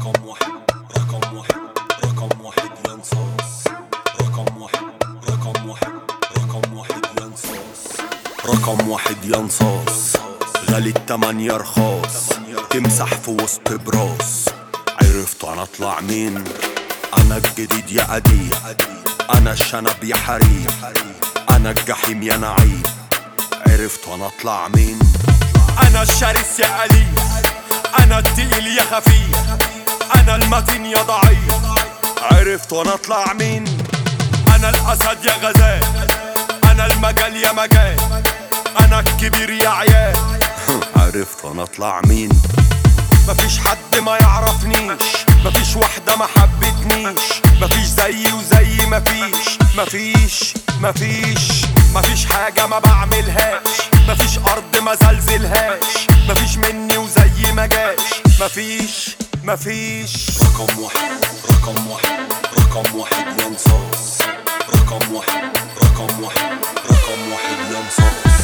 رقم واحد رقم واحد رقم واحد يا نصاص رقم واحد رقم واحد رقم واحد يا نصاص رقم واحد يا نصاص غالي التمانية رخاص تمسح في وسط براس عرفت انا اطلع مين انا الجديد يا قديم انا الشنب يا حريم انا الجحيم يا نعيم عرفت انا اطلع مين انا الشرس يا قليل انا التقيل يا خفيف انا المتين يا ضعيف عرفت وانا اطلع مين انا الاسد يا غزال انا المجال يا مجال انا الكبير يا عيال عرفت وانا اطلع مين مفيش حد ما يعرفنيش مفيش واحدة ما حبتنيش مفيش زيي وزي مفيش مفيش مفيش مفيش حاجة ما بعملهاش مفيش أرض ما زلزلهاش مفيش مني وزي ما جاش مفيش مفيش رقم واحد رقم واحد رقم واحد يا نصاص رقم واحد رقم واحد رقم واحد يا نصاص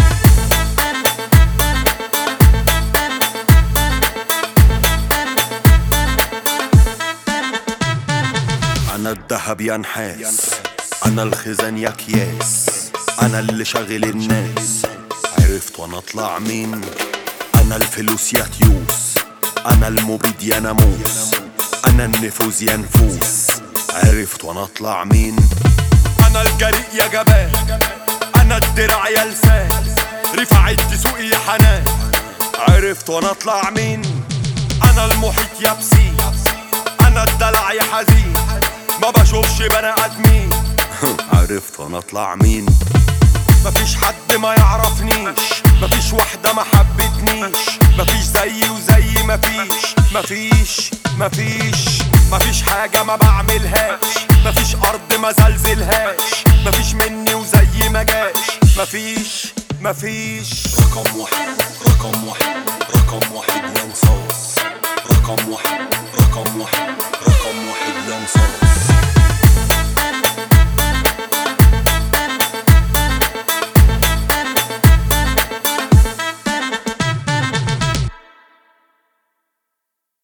انا الذهب يا نحاس انا الخزان يا اكياس انا اللي شاغل الناس عرفت وانا اطلع مين انا الفلوس يا تيوس انا المبيد يا ناموس انا النفوذ يا نفوس عرفت وانا اطلع مين أنا الجريء يا جبان أنا الدرع يا لسان رفعت تسوقي يا حنان عرفت وانا اطلع مين أنا المحيط يا بسين أنا الدلع يا حزين ما بشوفش بني آدمين عرفت وانا اطلع مين مفيش حد ما يعرفنيش مفيش واحدة ما حبتنيش مفيش زيي وزي مفيش مفيش مفيش مفيش حاجة ما بعملهاش مفيش أرض ما زلزلهاش مفيش مني وزي ما جاش مفيش مفيش رقم واحد رقم واحد رقم واحد يا نصاص رقم واحد